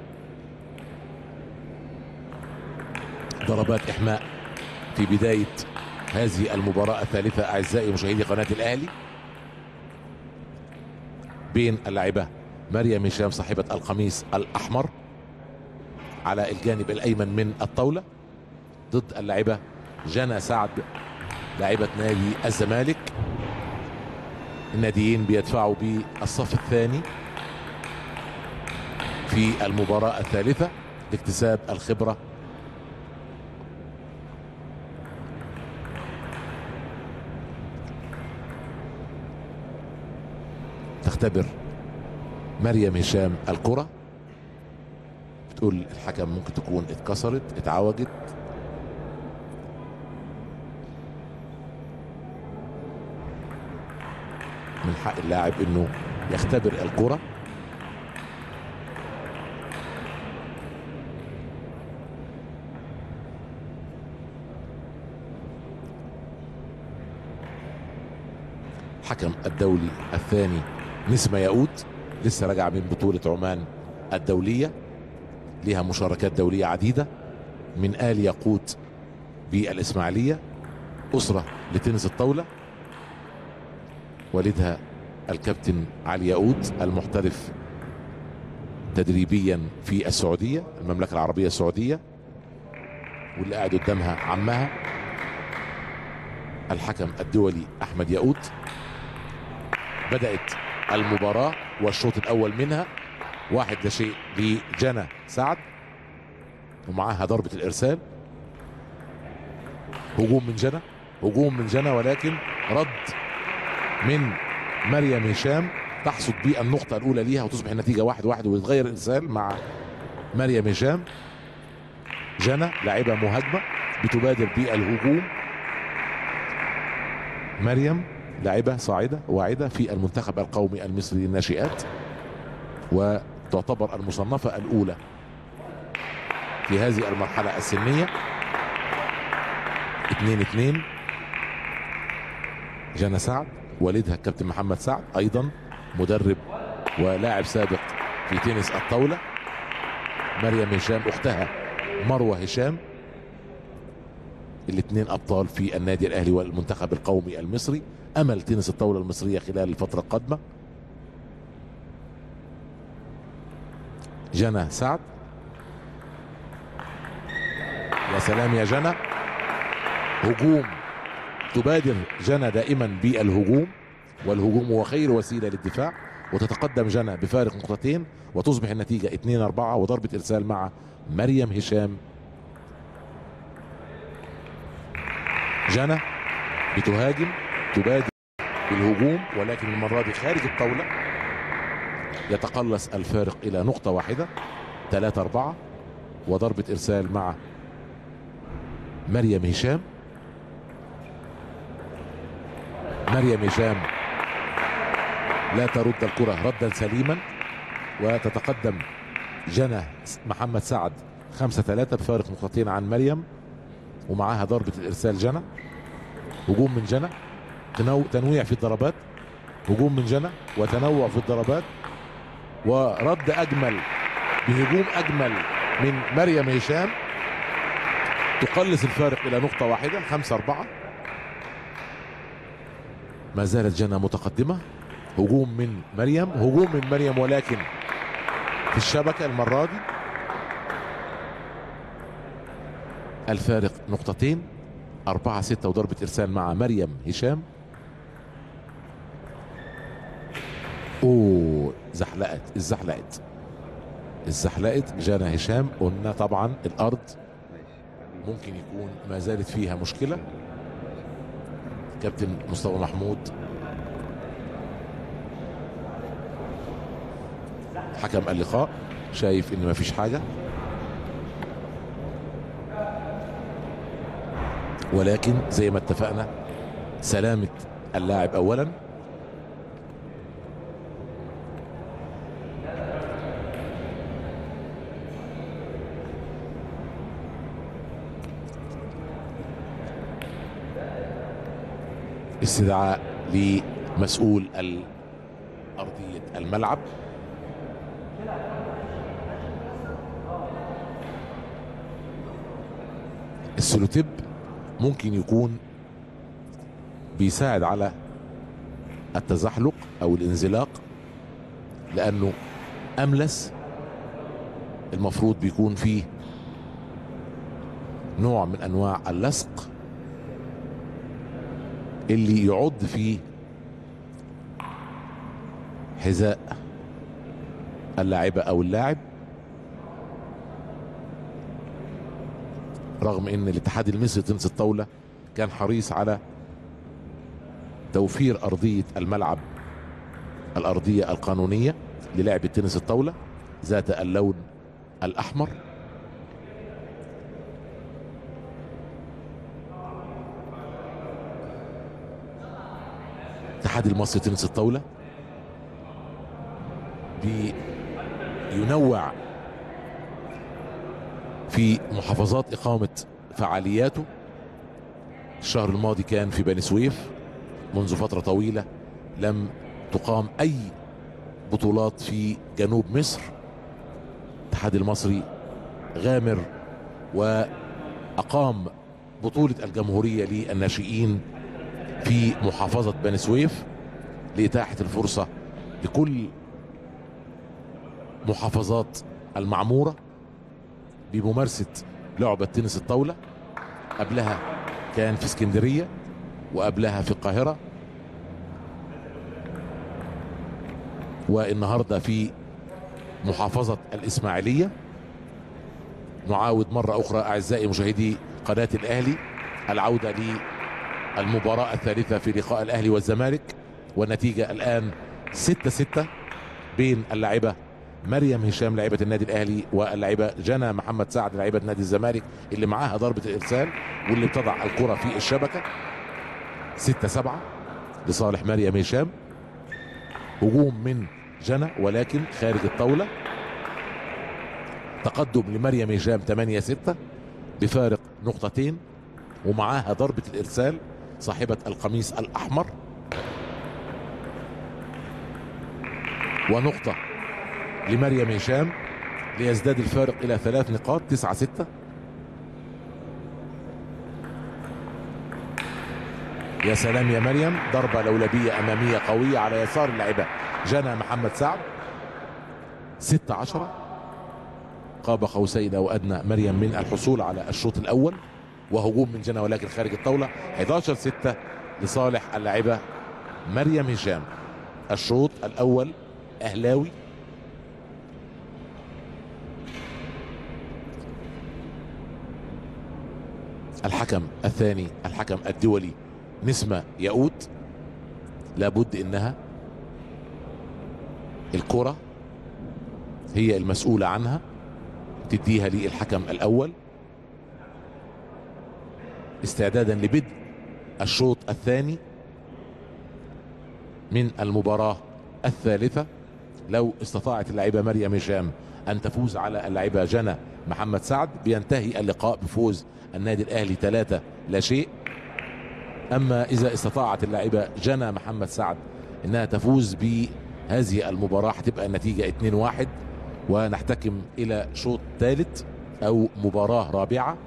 ضربات إحماء في بداية هذه المباراة الثالثة أعزائي مشاهدي قناة الأهلي بين اللاعبة مريم هشام صاحبة القميص الأحمر على الجانب الأيمن من الطاولة ضد اللاعبة جنى سعد لاعبة نادي الزمالك الناديين بيدفعوا بالصف الثاني في المباراة الثالثة لاكتساب الخبرة تختبر مريم هشام الكرة بتقول الحكم ممكن تكون اتكسرت اتعوجت من حق اللاعب انه يختبر الكرة حكم الدولي الثاني نسمة ياقوت لسه راجعة من بطولة عمان الدولية لها مشاركات دولية عديدة من آل ياقوت بالإسماعيلية أسرة لتنس الطاولة والدها الكابتن علي ياقوت المحترف تدريبيا في السعودية المملكة العربية السعودية واللي قاعد قدامها عمها الحكم الدولي أحمد ياقوت بدأت المباراة والشوط الأول منها واحد لا شيء لجنى سعد ومعاها ضربة الإرسال هجوم من جنى هجوم من جنى ولكن رد من مريم هشام تحصد بالنقطة الأولى ليها وتصبح النتيجة واحد واحد ويتغير الإرسال مع مريم هشام جنى لاعبة مهاجمة بتبادر بالهجوم مريم لاعبة صاعدة واعدة في المنتخب القومي المصري للناشئات وتعتبر المصنفة الأولى في هذه المرحلة السنية 2 2 جنى سعد والدها الكابتن محمد سعد أيضا مدرب ولاعب سابق في تنس الطاولة مريم هشام اختها مروه هشام الاثنين ابطال في النادي الاهلي والمنتخب القومي المصري امل تنس الطاوله المصريه خلال الفتره القادمه جنى سعد يا سلام يا جنى هجوم تبادر جنى دائما بالهجوم والهجوم هو خير وسيله للدفاع وتتقدم جنى بفارق نقطتين وتصبح النتيجه 2 4 وضربه ارسال مع مريم هشام جنى بتهاجم تبادر بالهجوم ولكن المره دي خارج الطاوله يتقلص الفارق الى نقطه واحده 3 4 وضربه ارسال مع مريم هشام مريم هشام لا ترد الكرة ردا سليما وتتقدم جنى محمد سعد خمسة ثلاثة بفارق نقطتين عن مريم ومعاها ضربة الإرسال جنى هجوم من جنى تنو... تنويع في الضربات هجوم من جنى وتنوع في الضربات ورد أجمل بهجوم أجمل من مريم هشام تقلص الفارق إلى نقطة واحدة خمسة أربعة ما زالت جنى متقدمة هجوم من مريم هجوم من مريم ولكن في الشبكة المرة دي الفارق نقطتين أربعة ستة وضربة إرسال مع مريم هشام أوه زحلقت اتزحلقت اتزحلقت جانا هشام قلنا طبعا الأرض ممكن يكون ما زالت فيها مشكلة كابتن مصطفى محمود حكم اللقاء شايف ان مفيش حاجة ولكن زي ما اتفقنا سلامة اللاعب اولا استدعاء لمسؤول أرضية الملعب السلوتيب ممكن يكون بيساعد على التزحلق او الانزلاق لانه املس المفروض بيكون فيه نوع من انواع اللصق اللي يعض فيه حذاء اللاعبة او اللاعب رغم ان الاتحاد المصري لتنس الطاولة كان حريص على توفير ارضية الملعب الارضية القانونية للعب تنس الطاولة ذات اللون الاحمر الاتحاد المصري لتنس الطاولة بينوع في محافظات إقامة فعالياته الشهر الماضي كان في بني سويف منذ فترة طويلة لم تقام أي بطولات في جنوب مصر الاتحاد المصري غامر وأقام بطولة الجمهورية للناشئين في محافظة بني سويف لإتاحة الفرصة لكل محافظات المعمورة بممارسة لعبة تنس الطاولة قبلها كان في اسكندرية وقبلها في القاهرة والنهاردة في محافظة الإسماعيلية نعاود مرة أخرى أعزائي مشاهدي قناة الأهلي العودة للمباراة الثالثة في لقاء الأهلي والزمالك والنتيجة الآن 6-6 بين اللاعبة مريم هشام لاعبة النادي الأهلي واللاعبة جنى محمد سعد لاعبة نادي الزمالك اللي معاها ضربة الإرسال واللي بتضع الكرة في الشبكة 6-7 لصالح مريم هشام هجوم من جنى ولكن خارج الطاولة تقدم لمريم هشام 8 6 بفارق نقطتين ومعاها ضربة الإرسال صاحبة القميص الأحمر ونقطة لمريم هشام ليزداد الفارق الى ثلاث نقاط تسعة ستة يا سلام يا مريم ضربة لولبية أمامية قوية على يسار اللاعبة جنى محمد سعد ستة عشرة قاب قوسين أو أدنى مريم من الحصول على الشوط الأول وهجوم من جنى ولكن خارج الطاولة 11 ستة لصالح اللاعبة مريم هشام الشوط الأول أهلاوي الحكم الثاني الحكم الدولي نسمة ياقوت لابد انها الكرة هي المسؤولة عنها تديها للحكم الاول استعدادا لبدء الشوط الثاني من المباراة الثالثة لو استطاعت اللاعبة مريم هشام ان تفوز على اللاعبة جنى محمد سعد بينتهي اللقاء بفوز النادي الاهلي ثلاثة لا شيء اما اذا استطاعت اللاعبة جنى محمد سعد انها تفوز بهذه المباراة هتبقى النتيجة 2-1 ونحتكم الى شوط ثالث او مباراة رابعة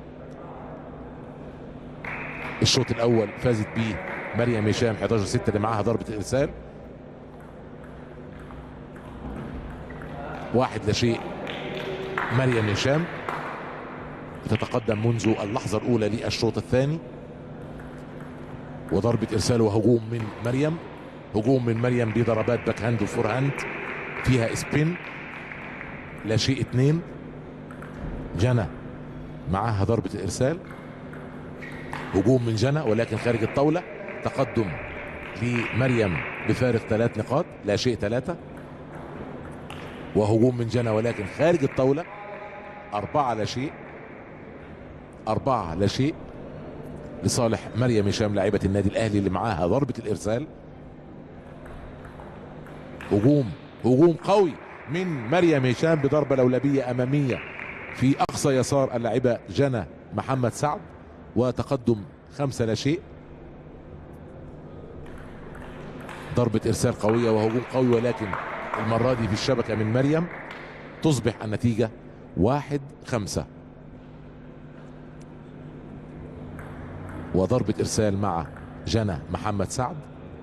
الشوط الاول فازت به مريم هشام 11 6 اللي معاها ضربة الارسال واحد لا شيء مريم هشام تتقدم منذ اللحظة الأولى للشوط الثاني وضربة إرسال وهجوم من مريم هجوم من مريم بضربات باك هاند وفور هاند فيها سبين لا شيء اتنين جنى معاها ضربة الإرسال هجوم من جنى ولكن خارج الطاولة تقدم لمريم بفارق ثلاث نقاط لا شيء ثلاثة وهجوم من جنى ولكن خارج الطاولة أربعة لا شيء أربعة لا شيء لصالح مريم هشام لاعبة النادي الأهلي اللي معاها ضربة الإرسال هجوم هجوم قوي من مريم هشام بضربة لولبية أمامية في أقصى يسار اللاعبة جنى محمد سعد وتقدم خمسة لا شيء ضربة إرسال قوية وهجوم قوي ولكن المرة دي في الشبكة من مريم تصبح النتيجة واحد خمسة وضربة إرسال مع جنى محمد سعد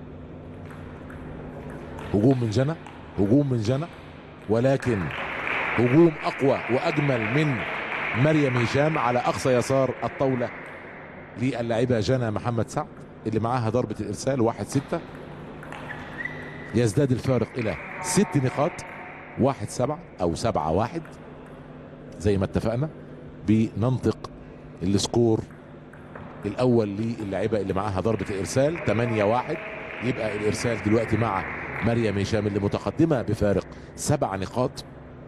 هجوم من جنى هجوم من جنى ولكن هجوم أقوى وأجمل من مريم هشام على أقصى يسار الطاولة للاعبة جنى محمد سعد اللي معاها ضربة الإرسال واحد ستة يزداد الفارق إلى ست نقاط واحد سبعة أو سبعة واحد زي ما اتفقنا بننطق السكور الاول للاعيبه اللي معاها ضربه الارسال 8 1 يبقى الارسال دلوقتي مع مريم هشام اللي متقدمه بفارق سبع نقاط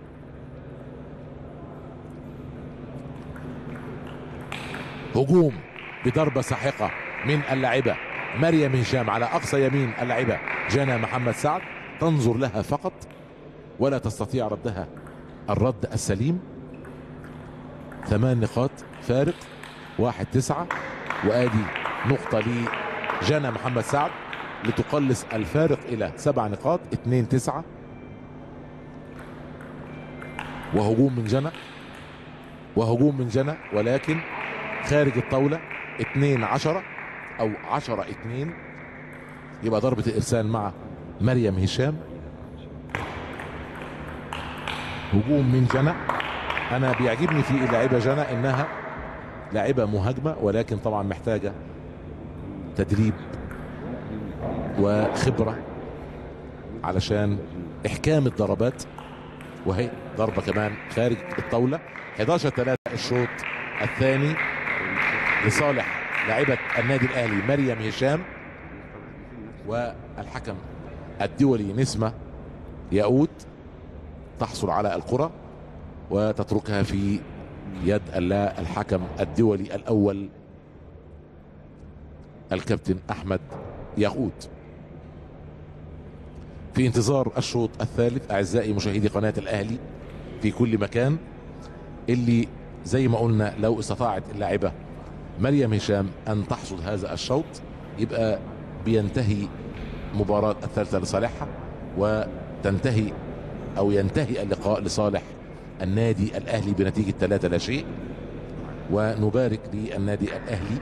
هجوم بضربه ساحقه من اللاعبه مريم هشام على اقصى يمين اللاعبه جنى محمد سعد تنظر لها فقط ولا تستطيع ردها الرد السليم ثمان نقاط فارق واحد تسعة وادي نقطة لجنى محمد سعد لتقلص الفارق الى سبع نقاط اتنين تسعة وهجوم من جنى وهجوم من جنى ولكن خارج الطاولة اتنين عشرة او عشرة اتنين يبقى ضربة الارسال مع مريم هشام هجوم من جنى انا بيعجبني في اللاعبة جنى انها لاعبة مهاجمة ولكن طبعا محتاجة تدريب وخبرة علشان احكام الضربات وهي ضربة كمان خارج الطاولة 11 3 الشوط الثاني لصالح لاعبة النادي الاهلي مريم هشام والحكم الدولي نسمة ياقوت تحصل على الكرة وتتركها في يد اللا الحكم الدولي الاول الكابتن احمد ياقوت في انتظار الشوط الثالث اعزائي مشاهدي قناه الاهلي في كل مكان اللي زي ما قلنا لو استطاعت اللاعبه مريم هشام ان تحصد هذا الشوط يبقى بينتهي مباراه الثالثه لصالحها وتنتهي او ينتهي اللقاء لصالح النادي الاهلي بنتيجه 3 لا شيء ونبارك للنادي الاهلي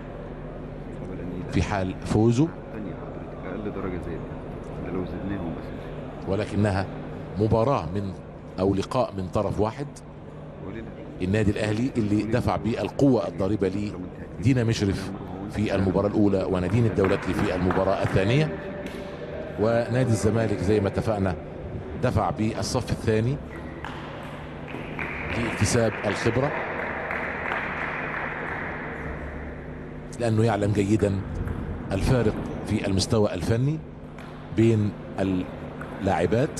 في حال فوزه تانية حضرتك اقل درجه زي دي ده لو زدناهم بس ولكنها مباراه من او لقاء من طرف واحد ولله النادي الاهلي اللي دفع بالقوه الضاربه ليه دينا مشرف في المباراة الأولى ونادين الدولتي في المباراة الثانية ونادي الزمالك زي ما اتفقنا دفع بالصف الثاني لاكتساب الخبرة لأنه يعلم جيدا الفارق في المستوى الفني بين اللاعبات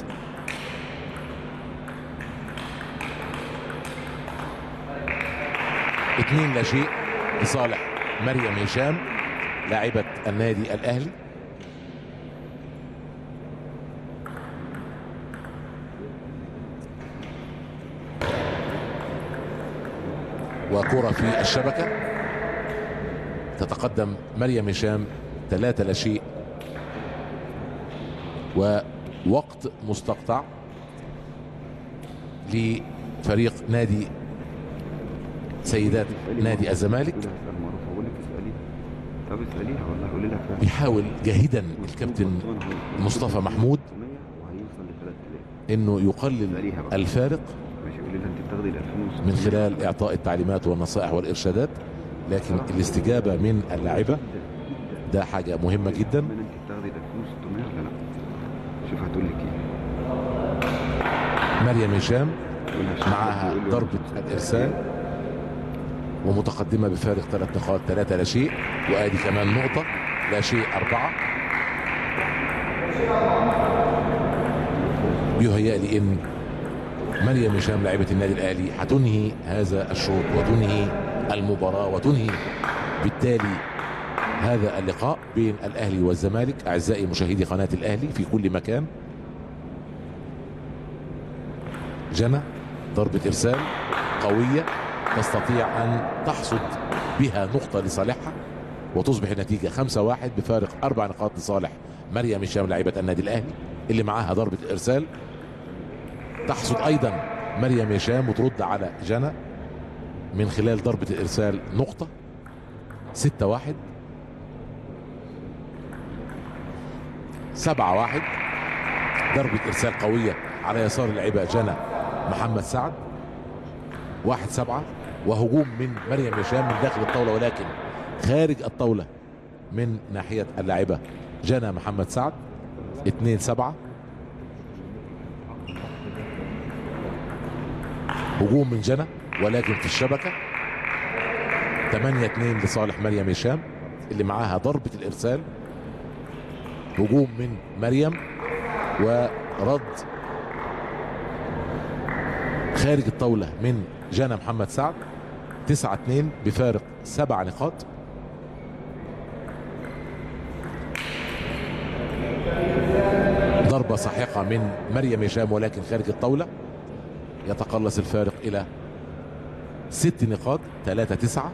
اثنين لا شيء لصالح مريم هشام لاعبة النادي الأهلي وكرة في الشبكة تتقدم مريم هشام ثلاثة لا شيء ووقت مستقطع لفريق نادي سيدات نادي الزمالك اسال معروف اقول لك اسالي طب اساليها والله قولي لها فعلا بيحاول جاهدا الكابتن مصطفى محمود وهيوصل ل 3000 انه يقلل الفارق ماشي قولي لها انت بتاخدي ال 2600 من خلال اعطاء التعليمات والنصائح والارشادات لكن الاستجابه من اللاعبه ده حاجه مهمه جدا من انت بتاخدي ال 2600 ولا لا شوف هتقول لك ايه مريم هشام قولها عشان معاها يقول له ضربه أنت الارسال ومتقدمه بفارق ثلاث نقاط ثلاثه لا شيء وادي كمان نقطه لا شيء اربعه بيهيأ لي ان مريم هشام لاعبه النادي الاهلي هتنهي هذا الشوط وتنهي المباراه وتنهي بالتالي هذا اللقاء بين الاهلي والزمالك اعزائي مشاهدي قناه الاهلي في كل مكان جنى ضربه ارسال قويه تستطيع ان تحصد بها نقطه لصالحها وتصبح النتيجه 5 1 بفارق اربع نقاط لصالح مريم هشام لاعبه النادي الاهلي اللي معاها ضربه الارسال تحصد ايضا مريم هشام وترد على جنى من خلال ضربه الارسال نقطه 6 1 7 1 ضربه ارسال قويه على يسار اللاعبه جنى محمد سعد واحد سبعة وهجوم من مريم هشام من داخل الطاولة ولكن خارج الطاولة من ناحية اللاعبة جنى محمد سعد اتنين سبعة هجوم من جنى ولكن في الشبكة 8 2 لصالح مريم هشام اللي معاها ضربة الإرسال هجوم من مريم ورد خارج الطاولة من جانا محمد سعد 9 2 بفارق سبع نقاط ضربة ساحقة من مريم هشام ولكن خارج الطاولة يتقلص الفارق إلى ست نقاط 3 9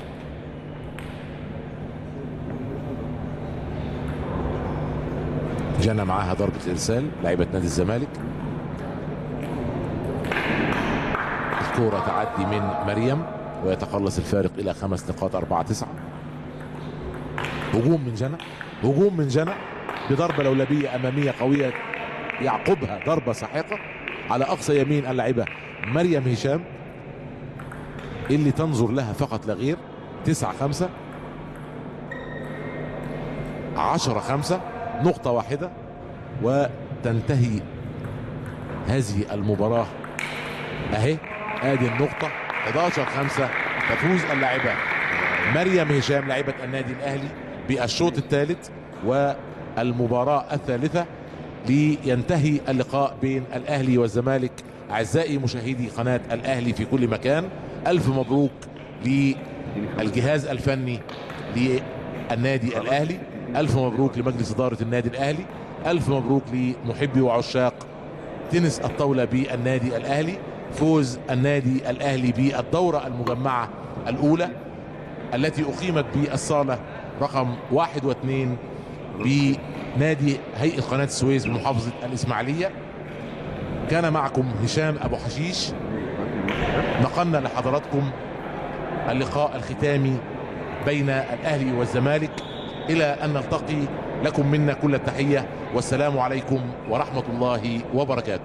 جانا معاها ضربة إرسال لاعبة نادي الزمالك الكورة تعدي من مريم ويتقلص الفارق إلى خمس نقاط أربعة تسعة هجوم من جنى هجوم من جنى بضربة لولبية أمامية قوية يعقبها ضربة ساحقة على أقصى يمين اللاعبة مريم هشام اللي تنظر لها فقط لا غير تسعة خمسة عشرة خمسة نقطة واحدة وتنتهي هذه المباراة اهي ادي النقطة 11 5 تفوز اللاعبة مريم هشام لاعبة النادي الاهلي بالشوط الثالث والمباراة الثالثة لينتهي اللقاء بين الاهلي والزمالك اعزائي مشاهدي قناة الاهلي في كل مكان الف مبروك للجهاز الفني للنادي الاهلي الف مبروك لمجلس ادارة النادي الاهلي الف مبروك لمحبي وعشاق تنس الطاولة بالنادي الاهلي فوز النادي الاهلي بالدورة المجمعة الاولى التي اقيمت بالصالة رقم واحد واثنين بنادي هيئة قناة السويس بمحافظة الاسماعيلية كان معكم هشام ابو حشيش نقلنا لحضراتكم اللقاء الختامي بين الاهلي والزمالك الى ان نلتقي لكم منا كل التحيه والسلام عليكم ورحمه الله وبركاته